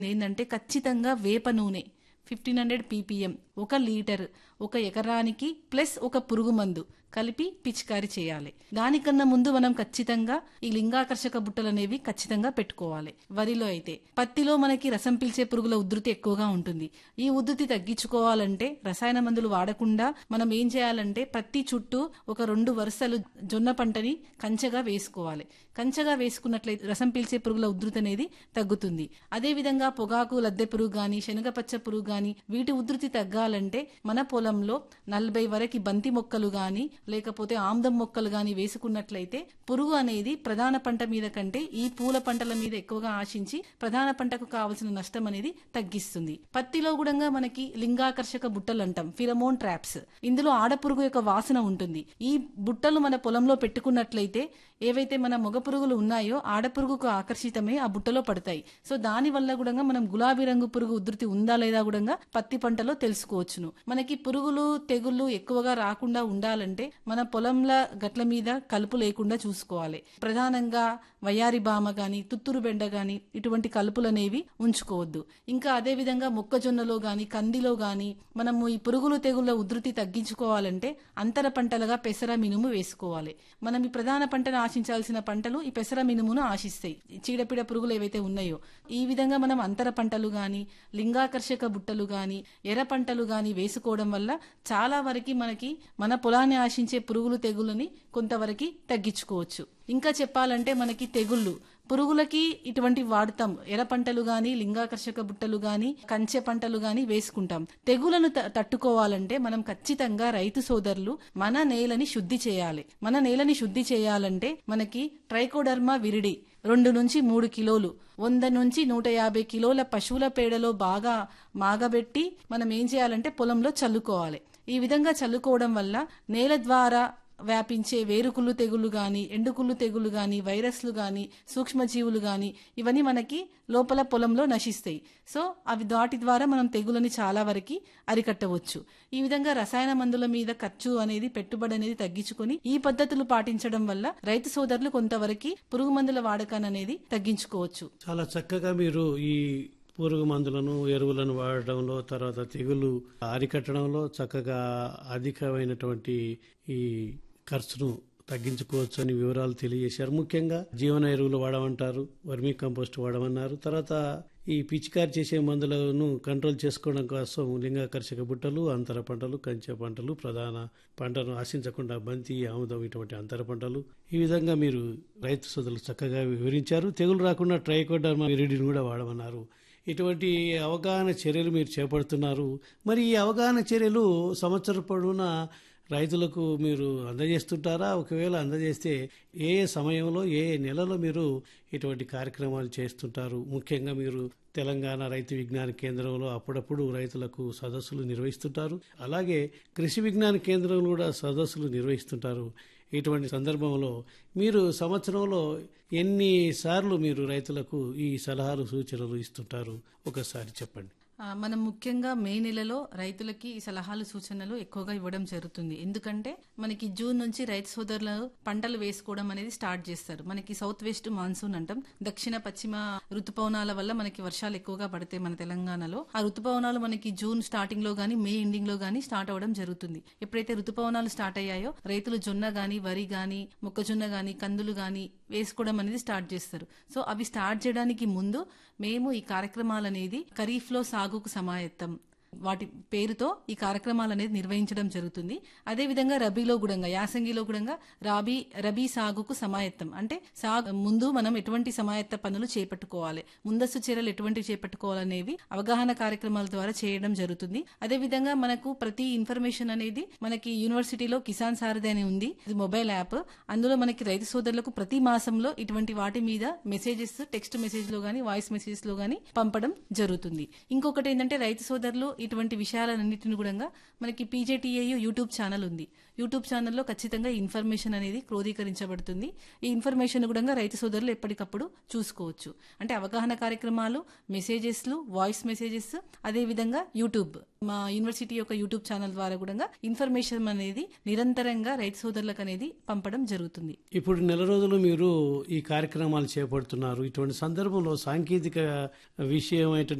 ఏంటంటే ఖచ్చితంగా వేప నూనె ఫిఫ్టీన్ హండ్రెడ్ పీపీఎం ఒక లీటర్ ఒక ఎకరానికి ప్లస్ ఒక పురుగు మందు కలిపి పిచికారీ చేయాలి దానికన్నా ముందు మనం ఖచ్చితంగా ఈ లింగాకర్షక బుట్టలు అనేవి ఖచ్చితంగా పెట్టుకోవాలి వరిలో అయితే పత్తిలో మనకి రసం పీల్చే పురుగుల ఉధృతి ఎక్కువగా ఉంటుంది ఈ ఉధృతి తగ్గించుకోవాలంటే రసాయన మందులు వాడకుండా మనం ఏం చేయాలంటే పత్తి చుట్టూ ఒక రెండు వరుసలు జొన్న పంటని కంచగా వేసుకోవాలి కంచగా వేసుకున్నట్లయితే రసం పీల్చే పురుగుల ఉధృతి అనేది తగ్గుతుంది అదే విధంగా పొగాకు లద్దె పురుగు గాని శనగపచ్చ పురుగు గాని వీటి ఉధృతి తగ్గాలంటే మన పొలంలో నలభై వరకు బంతి మొక్కలు గాని లేకపోతే ఆమ్దం మొక్కలు గాని వేసుకున్నట్లయితే పురుగు అనేది ప్రధాన పంట మీద కంటే ఈ పూల పంటల మీద ఎక్కువగా ఆశించి ప్రధాన పంటకు కావలసిన నష్టం అనేది తగ్గిస్తుంది పత్తిలో కూడా మనకి లింగాకర్షక బుట్టలు అంటాం ఫిరమోన్ ట్రాప్స్ ఇందులో ఆడపురుగు యొక్క వాసన ఉంటుంది ఈ బుట్టలు మన పొలంలో పెట్టుకున్నట్లయితే ఏవైతే మన మగ పురుగులు ఉన్నాయో ఆడపురుగుకు ఆకర్షితమై ఆ బుట్టలో పడతాయి సో దాని వల్ల కూడా మనం గులాబీ రంగు పురుగు ఉధృతి ఉందా లేదా కూడా పత్తి పంటలో తెలుసుకోవచ్చును మనకి పురుగులు తెగుళ్ళు ఎక్కువగా రాకుండా ఉండాలంటే మన పొలంల గట్ల మీద కలుపు లేకుండా చూసుకోవాలి ప్రధానంగా వయారి బామ గాని తుత్తురు బెండ గాని ఇటువంటి కలుపులు అనేవి ఉంచుకోవద్దు ఇంకా అదే విధంగా మొక్కజొన్నలో గాని కందిలో గాని మనము ఈ పురుగులు తెగుళ్ళ ఉధృతి తగ్గించుకోవాలంటే అంతర పంటలుగా పెసర మినుము వేసుకోవాలి మనం ఈ ప్రధాన పంటను ఆశించాల్సిన పంటలు ఈ పెసర మినుమును ఆశిస్తాయి చీడపీడ పురుగులు ఏవైతే ఉన్నాయో ఈ విధంగా మనం అంతర పంటలు గాని లింగాకర్షక బుట్టలు గాని ఎర్ర పంటలు గాని వేసుకోవడం వల్ల చాలా వరకు మనకి మన పొలాన్ని ఆశించే పురుగులు తెగులని కొంతవరకు తగ్గించుకోవచ్చు ఇంకా చెప్పాలంటే మనకి తెగుళ్ళు పురుగులకి ఇటువంటి వాడతాం ఎర్ర పంటలు గాని లింగాకర్షక బుట్టలు గాని కంచె పంటలు గాని వేసుకుంటాం తెగులను త- తట్టుకోవాలంటే మనం ఖచ్చితంగా రైతు సోదరులు మన నేలని శుద్ధి చేయాలి మన నేలని శుద్ధి చేయాలంటే మనకి ట్రైకోడర్మా విరిడి రెండు నుంచి మూడు కిలోలు వంద నుంచి నూట యాభై కిలోల పశువుల పేడలో బాగా మాగబెట్టి మనం ఏం చేయాలంటే పొలంలో చల్లుకోవాలి ఈ విధంగా చల్లుకోవడం వల్ల నేల ద్వారా వ్యాపించే వేరుకుళ్ళు తెగులు గాని ఎండుకుళ్ళు తెగులు గాని వైరస్లు గాని సూక్ష్మజీవులు గాని ఇవన్నీ మనకి లోపల పొలంలో నశిస్తాయి సో అవి వాటి ద్వారా మనం తెగులని చాలా వరకు అరికట్టవచ్చు ఈ విధంగా రసాయన మందుల మీద ఖర్చు అనేది పెట్టుబడి అనేది తగ్గించుకొని ఈ పద్ధతులు పాటించడం వల్ల రైతు సోదరులు కొంతవరకు పురుగు మందుల వాడకాన్ని అనేది తగ్గించుకోవచ్చు చాలా చక్కగా మీరు ఈ పురుగు మందులను ఎరువులను వాడడంలో తర్వాత తెగులు అరికట్టడంలో చక్కగా అధికమైనటువంటి ఈ ఖర్చును తగ్గించుకోవచ్చు అని వివరాలు తెలియజేశారు ముఖ్యంగా జీవన ఎరువులు వాడమంటారు వర్మీ కంపోస్ట్ వాడమన్నారు తర్వాత ఈ పిచికారి చేసే మందులను కంట్రోల్ చేసుకోవడం కోసం లింగాకర్షక బుట్టలు అంతర పంటలు కంచె పంటలు ప్రధాన పంటను ఆశించకుండా బంతి ఆముదం ఇటువంటి అంతర పంటలు ఈ విధంగా మీరు రైతు సోదరులు చక్కగా వివరించారు తెగులు రాకుండా ట్రైకోడర్మా విరిడిని కూడా వాడమన్నారు ఇటువంటి అవగాహన చర్యలు మీరు చేపడుతున్నారు మరి ఈ అవగాహన చర్యలు సంవత్సరం పొడవునా రైతులకు మీరు అందజేస్తుంటారా ఒకవేళ అందజేస్తే ఏ ఏ సమయంలో ఏ ఏ నెలలో మీరు ఇటువంటి కార్యక్రమాలు చేస్తుంటారు ముఖ్యంగా మీరు తెలంగాణ రైతు విజ్ఞాన కేంద్రంలో అప్పుడప్పుడు రైతులకు సదస్సులు నిర్వహిస్తుంటారు అలాగే కృషి విజ్ఞాన కేంద్రంలో కూడా సదస్సులు నిర్వహిస్తుంటారు ఇటువంటి సందర్భంలో మీరు సంవత్సరంలో ఎన్ని సార్లు మీరు రైతులకు ఈ సలహాలు సూచనలు ఇస్తుంటారు ఒకసారి చెప్పండి ఆ, మనం ముఖ్యంగా మే నెలలో రైతులకి ఈ సలహాలు సూచనలు ఎక్కువగా ఇవ్వడం జరుగుతుంది ఎందుకంటే మనకి జూన్ నుంచి రైతు సోదరులు పంటలు వేసుకోవడం అనేది స్టార్ట్ చేస్తారు మనకి సౌత్ వెస్ట్ మాన్సూన్ అంటాం దక్షిణ పశ్చిమ ఋతుపవనాల వల్ల మనకి వర్షాలు ఎక్కువగా పడతాయి మన తెలంగాణలో ఆ ఋతుపవనాలు మనకి జూన్ స్టార్టింగ్ లో గానీ మే ఎండింగ్ లో గానీ స్టార్ట్ అవ్వడం జరుగుతుంది ఎప్పుడైతే ఋతుపవనాలు స్టార్ట్ అయ్యాయో రైతులు జొన్న గాని వరి గాని మొక్కజొన్న గాని కందులు గాని వేసుకోవడం అనేది స్టార్ట్ చేస్తారు సో అవి స్టార్ట్ చేయడానికి ముందు మేము ఈ కార్యక్రమాలు అనేది ఖరీఫ్ లో సాగుకు సమాయత్తం వాటి పేరుతో ఈ కార్యక్రమాలు అనేది నిర్వహించడం జరుగుతుంది అదే విధంగా రబీలో కూడా యాసంగిలో కూడా రాబీ రబీ సాగుకు సమాయత్తం అంటే సాగు ముందు మనం ఎటువంటి సమాయత్త పనులు చేపట్టుకోవాలి ముందస్తు చర్యలు ఎటువంటి చేపట్టుకోవాలనేవి అవగాహన కార్యక్రమాల ద్వారా చేయడం జరుగుతుంది అదే విధంగా మనకు ప్రతి ఇన్ఫర్మేషన్ అనేది మనకి యూనివర్సిటీలో కిసాన్ సారథి అని ఉంది ఇది మొబైల్ యాప్ అందులో మనకి రైతు సోదరులకు ప్రతి మాసంలో ఇటువంటి వాటి మీద మెసేజెస్ టెక్స్ట్ మెసేజ్ లో గానీ వాయిస్ మెసేజ్ లో గానీ పంపడం జరుగుతుంది ఇంకొకటి ఏంటంటే రైతు సోదరులు ఇటువంటి విషయాలన్నింటిని కూడా మనకి పీజేటీఏయు యూట్యూబ్ ఛానల్ ఉంది యూట్యూబ్ ఛానల్లో ఖచ్చితంగా ఈ ఇన్ఫర్మేషన్ అనేది క్రోధీకరించబడుతుంది ఈ ఇన్ఫర్మేషన్ కూడా రైతు సోదరులు ఎప్పటికప్పుడు చూసుకోవచ్చు అంటే అవగాహన కార్యక్రమాలు మెసేజెస్లు వాయిస్ మెసేజెస్ అదే విధంగా యూట్యూబ్ మా యూనివర్సిటీ యొక్క యూట్యూబ్ ఛానల్ ద్వారా కూడా ఇన్ఫర్మేషన్ అనేది నిరంతరంగా రైతు సోదరులకు అనేది పంపడం జరుగుతుంది ఇప్పుడు నెల రోజులు మీరు ఈ కార్యక్రమాలు చేపడుతున్నారు ఇటువంటి సందర్భంలో సాంకేతిక విషయం